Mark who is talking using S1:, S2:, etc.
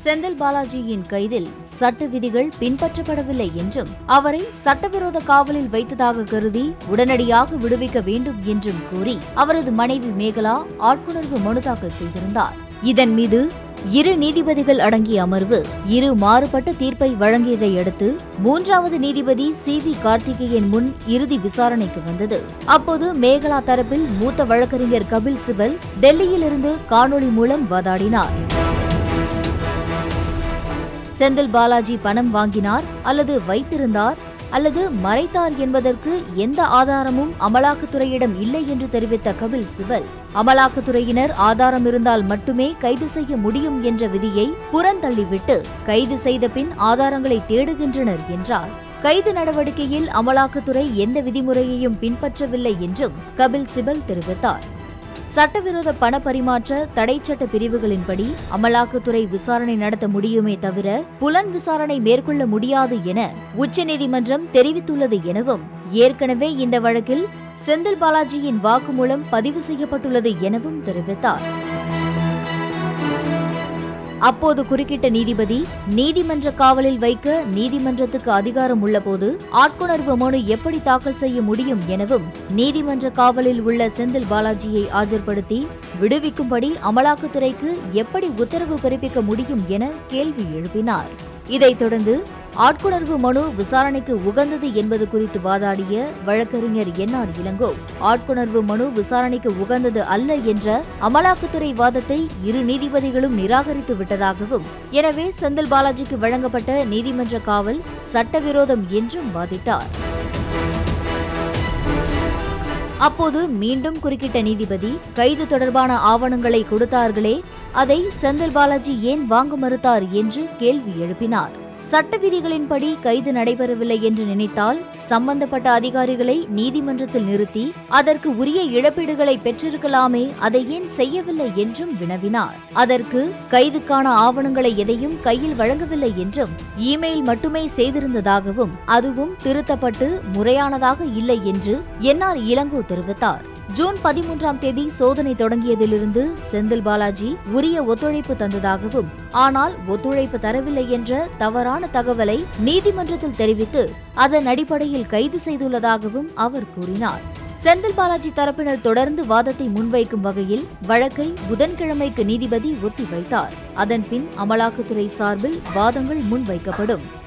S1: செந்தில் பாலாஜியின் கைதில் சட்ட விதிகள் பின்பற்றப்படவில்லை என்றும் அவரை சட்டவிரோத காவலில் வைத்ததாக கருதி உடனடியாக விடுவிக்க வேண்டும் என்றும் கூறி அவரது மனைவி மேகலா ஆட்கொணர்வு மனு தாக்கல் செய்திருந்தார் இதன் மீது இரு நீதிபதிகள் அடங்கிய அமர்வு இரு மாறுபட்ட தீர்ப்பை வழங்கியதை அடுத்து மூன்றாவது நீதிபதி சி வி கார்த்திகேயன் முன் இறுதி விசாரணைக்கு வந்தது அப்போது மேகலா தரப்பில் மூத்த வழக்கறிஞர் கபில் சிபல் டெல்லியிலிருந்து காணொளி மூலம் வாதாடினார் செந்தில் பாலாஜி பணம் வாங்கினார் அல்லது வைத்திருந்தார் அல்லது மறைத்தார் என்பதற்கு எந்த ஆதாரமும் அமலாக்கத்துறையிடம் இல்லை என்று தெரிவித்த கபில் சிபல் அமலாக்கத்துறையினர் ஆதாரம் இருந்தால் மட்டுமே கைது செய்ய முடியும் என்ற விதியை புறந்தள்ளிவிட்டு கைது செய்த பின் ஆதாரங்களை தேடுகின்றனர் என்றார் கைது நடவடிக்கையில் அமலாக்கத்துறை எந்த விதிமுறையையும் பின்பற்றவில்லை என்றும் கபில் சிபல் தெரிவித்தார் சட்டவிரோத பண பரிமாற்ற தடைச்சட்ட பிரிவுகளின்படி அமலாக்கத்துறை விசாரணை நடத்த முடியுமே தவிர புலன் விசாரணை மேற்கொள்ள முடியாது என உச்சநீதிமன்றம் தெரிவித்துள்ளது எனவும் ஏற்கனவே இந்த வழக்கில் செந்தில் பாலாஜியின் வாக்குமூலம் பதிவு செய்யப்பட்டுள்ளது எனவும் தெரிவித்தார் அப்போது குறுக்கிட்ட நீதிபதி நீதிமன்ற காவலில் வைக்க நீதிமன்றத்துக்கு அதிகாரம் உள்ளபோது ஆட்கொணர்வு மனு எப்படி தாக்கல் செய்ய முடியும் எனவும் நீதிமன்ற காவலில் உள்ள செந்தில் பாலாஜியை ஆஜர்படுத்தி விடுவிக்கும்படி அமலாக்கத்துறைக்கு எப்படி உத்தரவு பிறப்பிக்க முடியும் என கேள்வி எழுப்பினார் இதைத் தொடர்ந்து ஆட்கொணர்வு மனு விசாரணைக்கு உகந்தது என்பது குறித்து வாதாடிய வழக்கறிஞர் என் ஆர் இளங்கோ ஆட்கொணர்வு மனு விசாரணைக்கு உகந்தது அல்ல என்ற அமலாக்கத்துறை வாதத்தை இரு நீதிபதிகளும் நிராகரித்து விட்டதாகவும் எனவே செந்தில் பாலாஜிக்கு வழங்கப்பட்ட நீதிமன்ற காவல் சட்டவிரோதம் என்றும் வாதிட்டார் அப்போது மீண்டும் குறுக்கிட்ட நீதிபதி கைது தொடர்பான ஆவணங்களை கொடுத்தார்களே அதை செந்தில் பாலாஜி ஏன் வாங்க மறுத்தார் என்று கேள்வி எழுப்பினார் சட்ட விதிகளின்படி கைது நடைபெறவில்லை என்று நினைத்தால் சம்பந்தப்பட்ட அதிகாரிகளை நீதிமன்றத்தில் நிறுத்தி அதற்கு உரிய இழப்பீடுகளை பெற்றிருக்கலாமே அதை ஏன் செய்யவில்லை என்றும் வினவினார் அதற்கு கைதுக்கான ஆவணங்களை எதையும் கையில் வழங்கவில்லை என்றும் இமெயில் மட்டுமே செய்திருந்ததாகவும் அதுவும் திருத்தப்பட்டு முறையானதாக இல்லை என்று என்ஆர் இளங்கோ தெரிவித்தார் ஜூன் பதிமூன்றாம் தேதி சோதனை தொடங்கியதிலிருந்து செந்தில் பாலாஜி உரிய ஒத்துழைப்பு தந்ததாகவும் ஆனால் ஒத்துழைப்பு தரவில்லை என்ற தவறான தகவலை நீதிமன்றத்தில் தெரிவித்து அதன் அடிப்படையில் கைது செய்துள்ளதாகவும் அவர் கூறினார் செந்தில் பாலாஜி தரப்பினர் தொடர்ந்து வாதத்தை முன்வைக்கும் வகையில் வழக்கை புதன்கிழமைக்கு நீதிபதி ஒத்திவைத்தார் அதன்பின் அமலாக்கத்துறை சார்பில் வாதங்கள் முன்வைக்கப்படும்